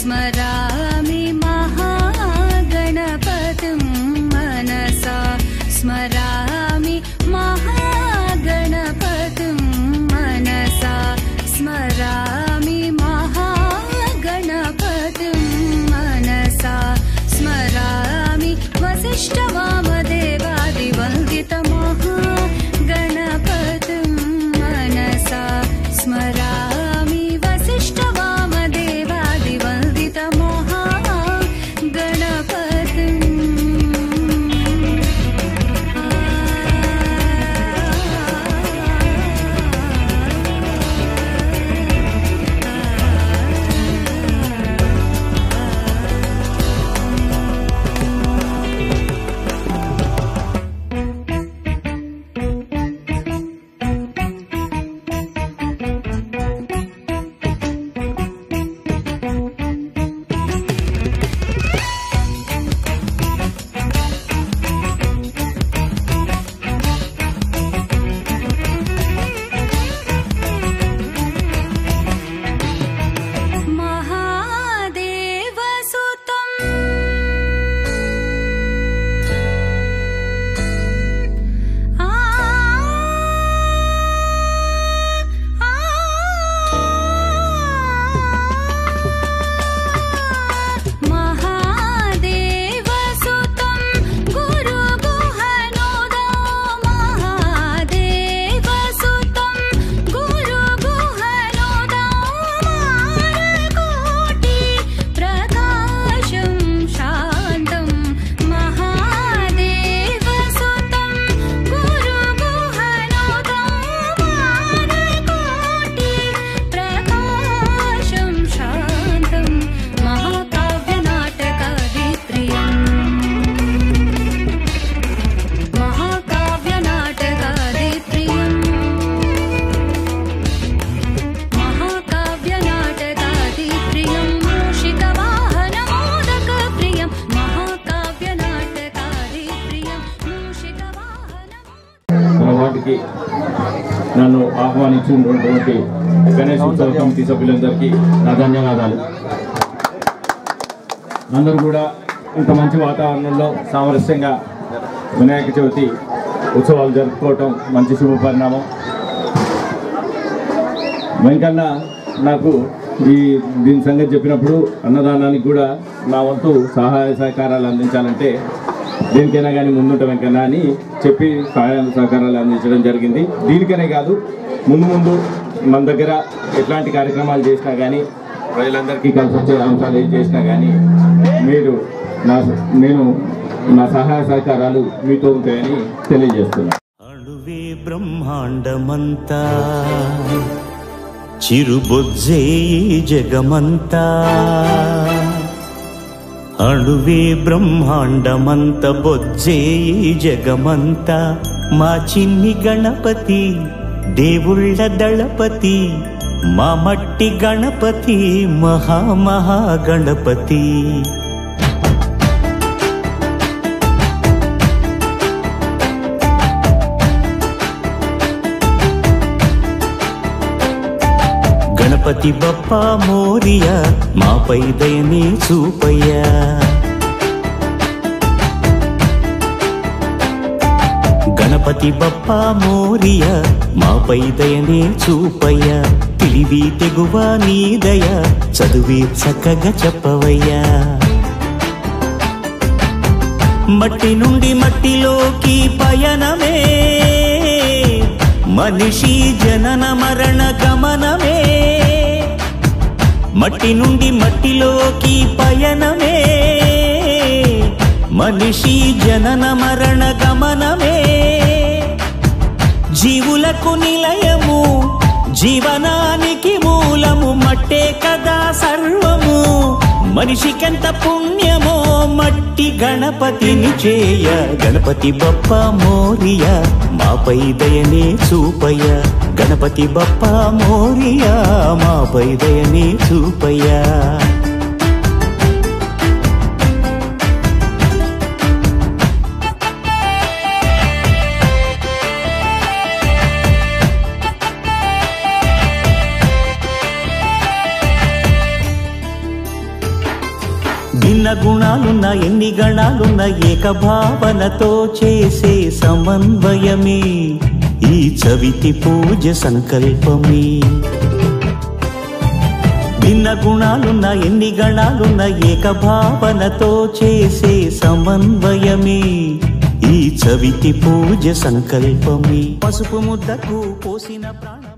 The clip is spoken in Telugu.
स्मरामि महागणपतिं मनसा स्मरामि महागणपतिं मनसा स्मरामि महागणपतिं मनसा स्मरामि वसिष्ठवामदेवादिवन्दितमहागणपतिं मनसा स्मरामि वसिष्ठवामदेवादिवन्दितमहागणपतिम् వాటికి నన్ను ఆహ్వానించినటువంటి గణేష్ ఉత్సవ కమిటీ సభ్యులందరికీ నా ధన్యవాదాలు అందరూ కూడా ఇంత మంచి వాతావరణంలో సామరస్యంగా వినాయక చవితి ఉత్సవాలు జరుపుకోవటం మంచి శుభ పరిణామం వెంకన్న నాకు ఈ దీని సంగతి చెప్పినప్పుడు అన్నదానానికి కూడా నా వంతు సహాయ సహకారాలు అందించాలంటే దేనికైనా కానీ ముందుంట వెంకన్న అని చెప్పి సహాయ సహకారాలు అందించడం జరిగింది దీనికనే కాదు ముందు ముందు మన దగ్గర ఎట్లాంటి కార్యక్రమాలు చేసినా కానీ ప్రజలందరికీ కలిసి వచ్చే అంశాలు ఏం చేసినా కానీ మీరు నా నేను నా సహాయ సహకారాలు మీతో ఉంటాయని తెలియజేస్తున్నాను అణువే బ్రహ్మాండమంతా చిరుబొజ్జే ఈ జగమంతా అణువే బ్రహ్మాండమంత బొజ్జే ఈ జగమంతా మా చిన్ని గణపతి దేవుళ్ళ దళపతి మా మట్టి గణపతి మహామహా గణపతి గణపతి బప్ప మోరియ మాపై దయనే చూపయ్యా గణపతి బప్ప మోరియ మాపై దయనే చూపయ్యా తెలివి తెగువ నీ దయ చదువే చక్కగా చెప్పవయ్యా మట్టి నుండి మట్టిలోకి పయనమే మనిషి జనన మరణ గమనమే మట్టి నుండి మట్టిలోకి పయనమే మనిషి జనన మరణ గమనమే జీవులకు నిలయము జీవనానికి మూలము మట్టే కదా సర్వము మనిషికెంత పుణ్యమో మట్టి గణపతిని చేయ గణపతి బప్ప మోరియ మాపై దయనే చూపయ్య గణపతి బప్ప మోరియ మాపై దయనే చూపయ్యా గుణాలున్న ఎన్ని గణాలున్న ఏకభావనతో చేసే సమన్వయమే ఈ చవితి పూజ సంకల్పమే భిన్న గుణాలున్న ఎన్ని గణాలున్న ఏకభావనతో చేసే సమన్వయమే ఈ చవితి పూజ సంకల్పమే పసుపు ముద్దకు పోసిన ప్రాణ